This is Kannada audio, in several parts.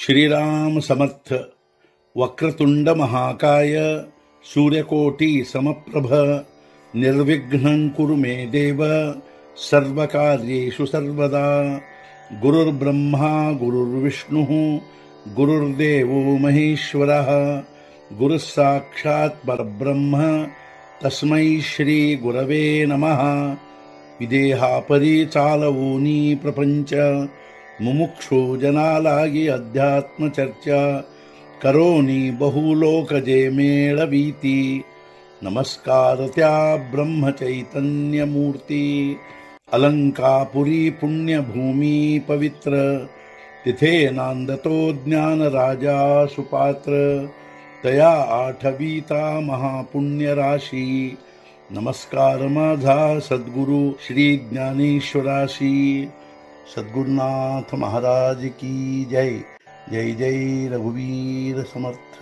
श्रीराम समर्थ वक्रतुंड महाकाय सूर्यकोटि समप्रभ निर्विघ्नं कुरु मे देव सर्वकार्येषु सर्वदा गुरुर्ब्रह्मा गुरुर्विष्णुः गुरुर्देवो महेश्वरः गुरुः साक्षात् परब्रह्म तस्मै श्रीगुरवे नमः ವಿದೇಹಾಪರಿ ಚಾಲವೂನಿ ಪ್ರಪಂಚ ಮುಮುಕ್ಷು ಜನಾಲಾಗಿ ಅಧ್ಯಾತ್ಮ ಚರ್ಚಾ ಕರೋನಿ ಬಹುಲೋಕಜೆ ಮೇಳವೀತಿ ನಮಸ್ಕಾರತ್ಯಾ ಬ್ರಹ್ಮ ಚೈತನ್ಯ ಮೂರ್ತಿ ಅಲಂಕಾಪುರಿ ಪುಣ್ಯ ಭೂಮಿ ಪವಿತ್ರ तिथे नांदतो ज्ञान राजा सुपात्र तया आठवीता महापुण्य राशी नमस्कार माझा सद्गुरु श्री ज्ञानेश्वराशी सद्गुरुनाथ महाराज की जय जय जय रघुवीर समर्थ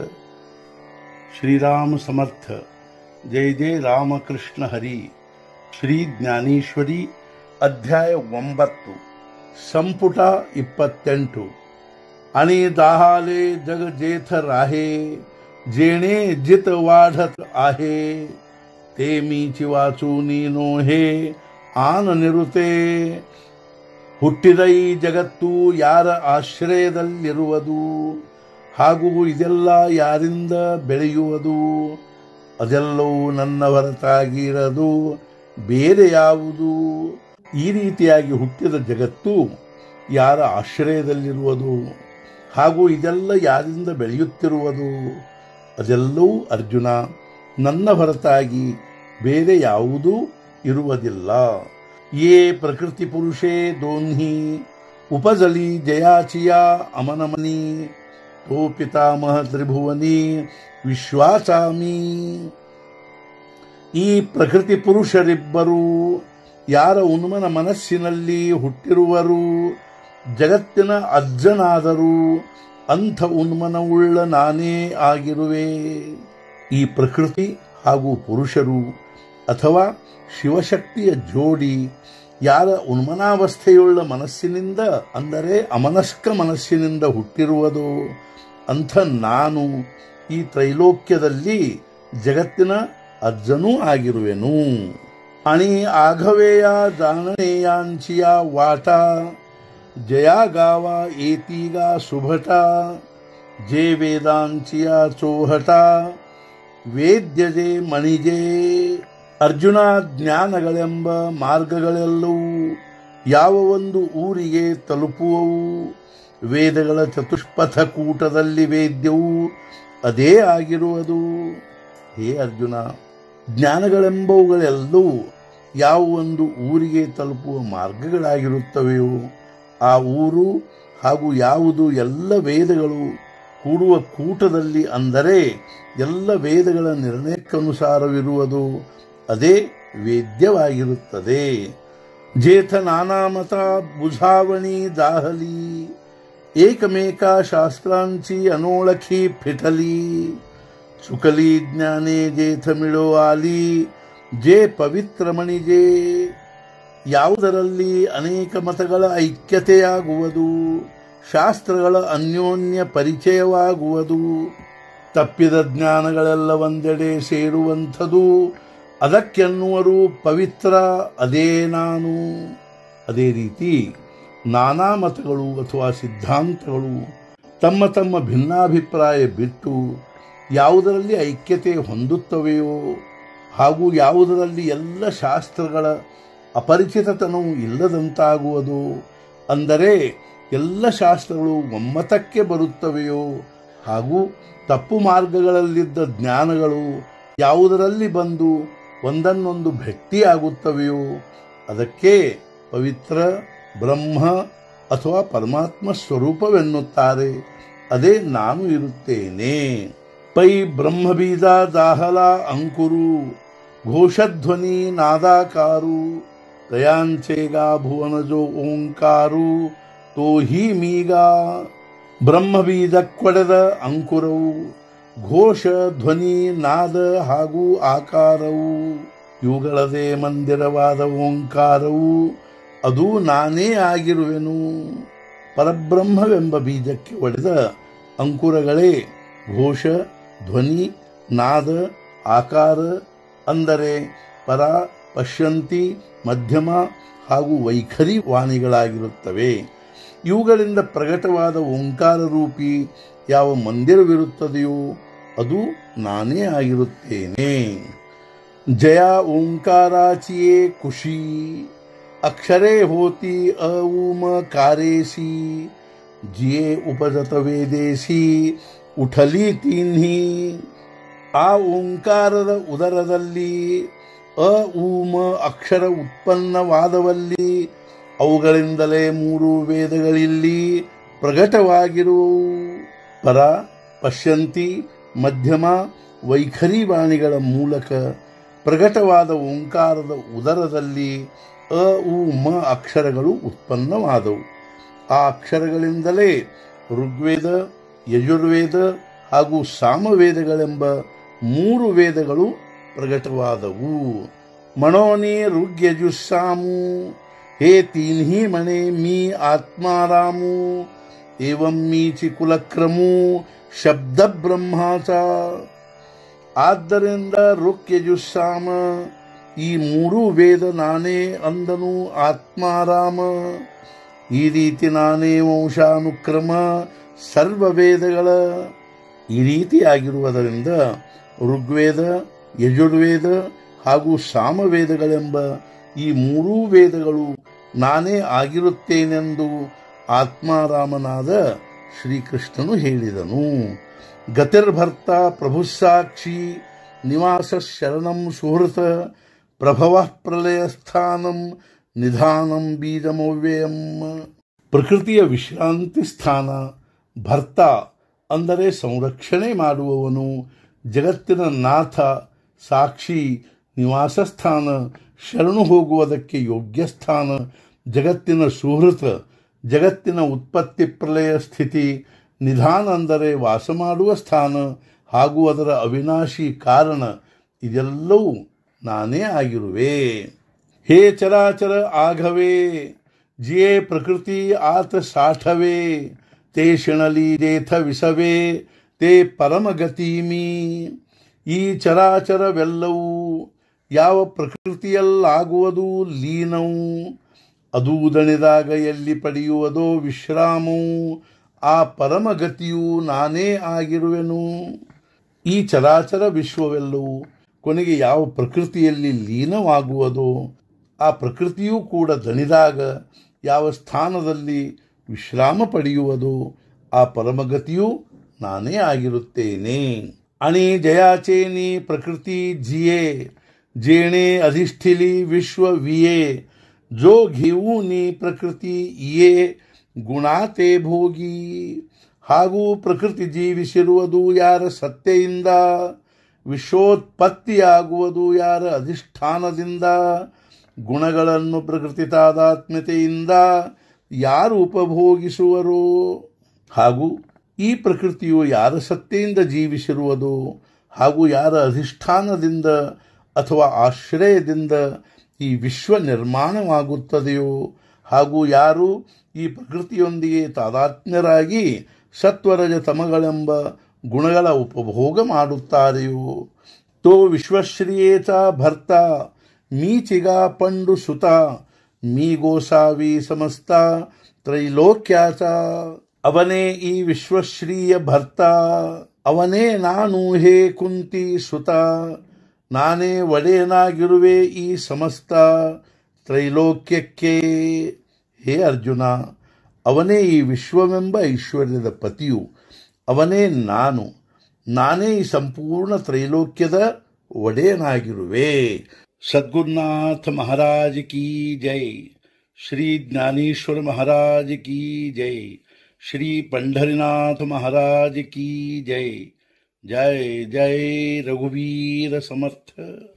श्रीराम समर्थ जय जय ರಾಮಕೃಷ್ಣ ಹರಿ ಶ್ರೀ ಜ್ಞಾನೇಶ್ವರಿ ಅಧ್ಯಾಯ ಒಂಬತ್ತು ಸಂಪುಟ ಇಪ್ಪತ್ತೆಂಟು आणि दाहाले जग जेथ राहे जेणे जित वाढत आहे ते मीची वाचूनी नोहे ಆನ ನಿರುತೆ ಹುಟ್ಟಿದ ಈ ಜಗತ್ತು ಯಾರ ಆಶ್ರಯದಲ್ಲಿರುವುದು ಹಾಗೂ ಇದೆಲ್ಲ ಯಾರಿಂದ ಬೆಳೆಯುವುದು ಅದೆಲ್ಲವೂ ನನ್ನ ಹೊರತಾಗಿ ಇರದು ಬೇರೆ ಯಾವುದು ಈ ರೀತಿಯಾಗಿ ಹುಟ್ಟಿದ ಜಗತ್ತು ಯಾರ ಆಶ್ರಯದಲ್ಲಿರುವುದು ಹಾಗೂ ಇದೆಲ್ಲ ಯಾರಿಂದ ಬೆಳೆಯುತ್ತಿರುವುದು ಅದೆಲ್ಲವೂ ಅರ್ಜುನ ನನ್ನ ಹೊರತಾಗಿ ಬೇರೆ ಯಾವುದೂ ಇರುವುದಿಲ್ಲ ಯೇ ಪ್ರಕೃತಿ ಪುರುಷೇ ದೋನ್ಹಿ ಉಪಜಲಿ ಜಯಾಚಿಯ ಅಮನಮನಿ ತೋ ಪಿತಾಮಹ ತ್ರಿಭುವನಿ ವಿಶ್ವಾಸಾಮಿ ಈ ಪ್ರಕೃತಿ ಪುರುಷರಿಬ್ಬರು ಯಾರ ಉನ್ಮನ ಮನಸ್ಸಿನಲ್ಲಿ ಹುಟ್ಟಿರುವರು ಜಗತ್ತಿನ ಅಜ್ಜನಾದರೂ ಅಂಥ ಉನ್ಮನವುಳ್ಳ ನಾನೇ ಆಗಿರುವೆ ಈ ಪ್ರಕೃತಿ ಹಾಗೂ ಪುರುಷರು ಅಥವಾ ಶಿವಶಕ್ತಿಯ ಜೋಡಿ ಯಾರ ಉನ್ಮನಾವಸ್ಥೆಯುಳ್ಳ ಮನಸ್ಸಿನಿಂದ ಅಂದರೆ ಅಮನಸ್ಕ ಮನಸ್ಸಿನಿಂದ ಹುಟ್ಟಿರುವುದೋ ಅಂಥ ನಾನು ಈ ತ್ರೈಲೋಕ್ಯದಲ್ಲಿ ಜಗತ್ತಿನ ಅಜ್ಜನೂ ಆಗಿರುವೆನು आणि आघवेया जाणनेयांचिया वाटा जया गावा येतीगा सुभटा जे वेदांचिया चोहटा ವೇದ್ಯ ಜೆ ಮಣಿಜೆ ಅರ್ಜುನ ಜ್ಞಾನಗಳೆಂಬ ಮಾರ್ಗಗಳೆಲ್ಲವೂ ಯಾವ ಒಂದು ಊರಿಗೆ ತಲುಪುವವು ವೇದಗಳ ಚತುಷ್ಪಥ ಕೂಟದಲ್ಲಿ ವೇದ್ಯವು ಅದೇ ಆಗಿರುವುದು ಹೇ ಅರ್ಜುನ ಜ್ಞಾನಗಳೆಂಬವುಗಳೆಲ್ಲವೂ ಯಾವ ಒಂದು ಊರಿಗೆ ತಲುಪುವ ಮಾರ್ಗಗಳಾಗಿರುತ್ತವೆಯೋ ಆ ಊರು ಹಾಗೂ ಯಾವುದು ಎಲ್ಲ ವೇದಗಳು ಕೂಡುವ ಕೂಟದಲ್ಲಿ ಅಂದರೆ ಎಲ್ಲ ವೇದಗಳ ನಿರ್ಣಯಕ್ಕನುಸಾರವಿರುವುದು ಅದೇ ವೇದ್ಯವಾಗಿರುತ್ತದೆ ಜೇಥ ನಾನಾಮತ ಬುझावणी ದಾಹಲಿ ಏಕಮೇಕ ಶಾಸ್ತ್ರಾಂಚಿ ಅನೋಳಖಿ ಫಿಟಲಿ ಸುಕಲಿ ಜ್ಞಾನೇ ಜೇಥ ಮಿಳೋ ಆಲಿ ಜೇ ಪವಿತ್ರ ಮಣಿಜೆ ಯಾವುದರಲ್ಲಿ ಅನೇಕ ಮತಗಳ ಐಕ್ಯತೆಯಾಗುವುದು ಶಾಸ್ತ್ರಗಳ ಅನ್ಯೋನ್ಯ ಪರಿಚಯವಾಗುವುದು ತಪ್ಪಿದ ಜ್ಞಾನಗಳೆಲ್ಲ ಒಂದೆಡೆ ಸೇರುವಂಥದು ಅದಕ್ಕೆನ್ನುವರು ಪವಿತ್ರ ಅದೇ ನಾನು ಅದೇ ರೀತಿ ನಾನಾ ಮತಗಳು ಅಥವಾ ಸಿದ್ಧಾಂತಗಳು ತಮ್ಮ ತಮ್ಮ ಭಿನ್ನಾಭಿಪ್ರಾಯ ಬಿಟ್ಟು ಯಾವುದರಲ್ಲಿ ಐಕ್ಯತೆ ಹೊಂದುತ್ತವೆಯೋ ಹಾಗೂ ಯಾವುದರಲ್ಲಿ ಎಲ್ಲ ಶಾಸ್ತ್ರಗಳ ಅಪರಿಚಿತತನವು ಇಲ್ಲದಂತಾಗುವುದು ಅಂದರೆ ಎಲ್ಲ ಶಾಸ್ತ್ರಗಳು ಒಮ್ಮತಕ್ಕೆ ಬರುತ್ತವೆಯೋ ಹಾಗೂ ತಪ್ಪು ಮಾರ್ಗಗಳಲ್ಲಿದ್ದ ಜ್ಞಾನಗಳು ಯಾವುದರಲ್ಲಿ ಬಂದು ಒಂದನ್ನೊಂದು ಭೆಟ್ಟಿಯಾಗುತ್ತವೆಯೋ ಅದಕ್ಕೆ ಪವಿತ್ರ ಬ್ರಹ್ಮ ಅಥವಾ ಪರಮಾತ್ಮ ಸ್ವರೂಪವೆನ್ನುತ್ತಾರೆ ಅದೇ ನಾನು ಇರುತ್ತೇನೆ ಪೈ ಬ್ರಹ್ಮಬೀಜ ದಾಹಲ ಅಂಕುರು ಘೋಷಧ್ವನಿ ನಾದಾಕಾರು ದಯಾಂಚೇಗಾ ಭುವನಜೋ ಓಂಕಾರು ತೋ ಹಿ ಮೀಗ ಬ್ರಹ್ಮಬೀಜಕ್ಕೊಡೆದ ಅಂಕುರವು ಘೋಷ ಧ್ವನಿ ನಾದ ಹಾಗೂ ಆಕಾರವು ಇವುಗಳದೇ ಮಂದಿರವಾದ ಓಂಕಾರವು ಅದು ನಾನೇ ಆಗಿರುವೆನು ಪರಬ್ರಹ್ಮವೆಂಬ ಬೀಜಕ್ಕೆ ಒಡೆದ ಅಂಕುರಗಳೇ ಘೋಷ ಧ್ವನಿ ನಾದ ಆಕಾರ ಅಂದರೆ ಪರ ಪಶ್ಯಂತಿ ಮಧ್ಯಮ ಹಾಗೂ ವೈಖರಿ ವಾಣಿಗಳಾಗಿರುತ್ತವೆ ಇವುಗಳಿಂದ ಪ್ರಕಟವಾದ ಓಂಕಾರ ರೂಪಿ ಯಾವ ಮಂದಿರವಿರುತ್ತದೆಯೋ ಅದು ನಾನೇ ಆಗಿರುತ್ತೇನೆ ಜಯ ಓಂಕಾರಾಚಿಯೇ ಖುಷಿ ಅಕ್ಷರೇ ಹೋತಿ ಅऊम ಕಾರೇಸಿ ಜಿಯೇ ಉಪಜತ ವೇದೇಸಿ ಉಠಲಿ ತಿನ್ಹಿ ಆ ಓಂಕಾರದ ಉದರದಲ್ಲಿ ಅ ಊಮ ಅಕ್ಷರ ಉತ್ಪನ್ನವಾದವಲ್ಲಿ ಅವುಗಳಿಂದಲೇ ಮೂರು ವೇದಗಳಿಲ್ಲಿ ಪ್ರಕಟವಾಗಿರುವವು ಪರ ಪಶ್ಯಂತಿ ಮಧ್ಯಮ ವೈಖರಿ ವಾಣಿಗಳ ಮೂಲಕ ಪ್ರಕಟವಾದ ಓಂಕಾರದ ಉದರದಲ್ಲಿ ಅ ಉ ಮ ಅಕ್ಷರಗಳು ಉತ್ಪನ್ನವಾದವು ಆ ಅಕ್ಷರಗಳಿಂದಲೇ ಋಗ್ವೇದ ಯಜುರ್ವೇದ ಹಾಗೂ ಸಾಮವೇದಗಳೆಂಬ ಮೂರು ವೇದಗಳು ಪ್ರಕಟವಾದವು ಮಣೋನಿ ಋಗ್ಯಜುಸ್ಸಾಮು ಹೇ ತೀನ್ಹಿ ಮಣೆ ಮೀ ಆತ್ಮಾರಾಮು ಏವಂ ಮೀಚಿ ಕುಲಕ್ರಮು ಶಬ್ದ ಬ್ರಹ್ಮಾಚ ಆದ್ದರಿಂದ ಋಕ್ ಯಜುಸ್ಸಾಮ ಈ ಮೂರು ವೇದ ನಾನೇ ಅಂದನು ಆತ್ಮಾರಾಮ ಈ ರೀತಿ ನಾನೇ ವಂಶಾನುಕ್ರಮ ಸರ್ವ ವೇದಗಳ ಈ ರೀತಿಯಾಗಿರುವುದರಿಂದ ಋಗ್ವೇದ ಯಜುರ್ವೇದ ಹಾಗೂ ಸಾಮವೇದಗಳೆಂಬ ಈ ಮೂರೂ ವೇದಗಳು ನಾನೇ ಆಗಿರುತ್ತೇನೆಂದು ಆತ್ಮಾರಾಮನಾದ ಶ್ರೀಕೃಷ್ಣನು ಹೇಳಿದನು ಗತಿರ್ಭರ್ತ ಪ್ರಭುಸಾಕ್ಷಿ ನಿವಾಸ ಶರಣಂ ಸುಹೃತ ಪ್ರಭವ ಪ್ರಲಯ ಸ್ಥಾನಂ ನಿಧಾನಂ ಬೀಜಮವ್ಯಯಂ ಪ್ರಕೃತಿಯ ವಿಶ್ರಾಂತಿ ಸ್ಥಾನ ಭರ್ತ ಅಂದರೆ ಸಂರಕ್ಷಣೆ ಮಾಡುವವನು ಜಗತ್ತಿನ ನಾಥ ಸಾಕ್ಷಿ ನಿವಾಸ ಸ್ಥಾನ ಶರಣು ಹೋಗುವುದಕ್ಕೆ ಯೋಗ್ಯ ಸ್ಥಾನ ಜಗತ್ತಿನ ಸುಹೃತ ಜಗತ್ತಿನ ಉತ್ಪತ್ತಿ ಪ್ರಲಯ ಸ್ಥಿತಿ ನಿಧಾನ ಅಂದರೆ ವಾಸ ಮಾಡುವ ಸ್ಥಾನ ಹಾಗೂ ಅದರ ಅವಿನಾಶಿ ಕಾರಣ ಇದೆಲ್ಲವೂ ನಾನೇ ಆಗಿರುವೆ ಹೇ ಚರಾಚರ ಆಗವೇ ಜಿಯೇ ಪ್ರಕೃತಿ ಆತ ಸಾಠವೇ ತೇ ಶಿಣಲಿ ದೇಥ ವಿಸವೇ ತೇ ಪರಮಗತೀಮಿ ಈ ಚರಾಚರವೆಲ್ಲವೂ ಯಾವ ಪ್ರಕೃತಿಯಲ್ಲಾಗುವುದು ಲೀನವು ಅದು ದಣಿದಾಗ ಎಲ್ಲಿ ಪಡೆಯುವುದೋ ವಿಶ್ರಾಮವು ಆ ಪರಮಗತಿಯು ನಾನೇ ಆಗಿರುವೆನು ಈ ಚರಾಚರ ವಿಶ್ವವೆಲ್ಲವೂ ಕೊನೆಗೆ ಯಾವ ಪ್ರಕೃತಿಯಲ್ಲಿ ಲೀನವಾಗುವುದೋ ಆ ಪ್ರಕೃತಿಯೂ ಕೂಡ ದಣಿದಾಗ ಯಾವ ಸ್ಥಾನದಲ್ಲಿ ವಿಶ್ರಾಮ ಪಡೆಯುವುದೋ ಆ ಪರಮಗತಿಯೂ ನಾನೇ ಆಗಿರುತ್ತೇನೆ ಅಣಿ ಜಯಾಚೇನಿ ಪ್ರಕೃತಿ ಜಿಯೇ ಜೇಣೆ ಅಧಿಷ್ಠಿಲಿ ವಿಶ್ವ ವಿಯೇ ಜೋ ಘಿವೂನಿ ಪ್ರಕೃತಿ ಇಯೇ ಗುಣಾತೆ ಭೋಗಿ ಹಾಗೂ ಪ್ರಕೃತಿ ಜೀವಿಸಿರುವುದು ಯಾರ ಸತ್ತೆಯಿಂದ ವಿಶ್ವೋತ್ಪತ್ತಿಯಾಗುವುದು ಯಾರ ಅಧಿಷ್ಠಾನದಿಂದ ಗುಣಗಳನ್ನು ಪ್ರಕೃತಿ ತಾದಾತ್ಮ್ಯತೆಯಿಂದ ಯಾರು ಉಪಭೋಗಿಸುವರೋ ಹಾಗೂ ಈ ಪ್ರಕೃತಿಯು ಯಾರ ಸತ್ತೆಯಿಂದ ಜೀವಿಸಿರುವುದು ಹಾಗೂ ಯಾರ ಅಧಿಷ್ಠಾನದಿಂದ ಅಥವಾ ಆಶ್ರಯದಿಂದ ಈ ವಿಶ್ವ ನಿರ್ಮಾಣವಾಗುತ್ತದೆಯೋ ಹಾಗೂ ಯಾರು ಈ ಪ್ರಕೃತಿಯೊಂದಿಗೆ ತಾದಾತ್ಮ್ಯರಾಗಿ ಸತ್ವರಜ ತಮಗಳೆಂಬ ಗುಣಗಳ ಉಪಭೋಗ ಮಾಡುತ್ತಾರೆಯೋ ತೋ ವಿಶ್ವಶ್ರಿಯೇತ ಭರ್ತ ಮೀಚಿಗ ಪಂಡು ಸುತ ಮೀ ಗೋಸಾವಿ ಸಮಸ್ತ ತ್ರೈಲೋಕ್ಯಾಚ ಅವನೇ ಈ ವಿಶ್ವಶ್ರೀಯ ಭರ್ತ ಅವನೇ ನಾನು ಹೇ ಕುಂತಿ ಸುತ ನಾನೇ ಒಡೆಯನಾಗಿರುವೆ ಈ ಸಮಸ್ತ ತ್ರೈಲೋಕ್ಯಕ್ಕೆ ಹೇ ಅರ್ಜುನ ಅವನೇ ಈ ವಿಶ್ವವೆಂಬ ಐಶ್ವರ್ಯದ ಪತಿಯು ಅವನೇ ನಾನು ನಾನೇ ಈ ಸಂಪೂರ್ಣ ತ್ರೈಲೋಕ್ಯದ ಒಡೆಯನಾಗಿರುವೆ ಸದ್ಗುರುನಾಥ ಮಹಾರಾಜ್ ಕಿ ಜೈ ಶ್ರೀ ಜ್ಞಾನೇಶ್ವರ ಮಹಾರಾಜ್ ಕಿ ಜೈ ಶ್ರೀ पंढरीनाथ महाराज की जय जय जय रघुवीर समर्थ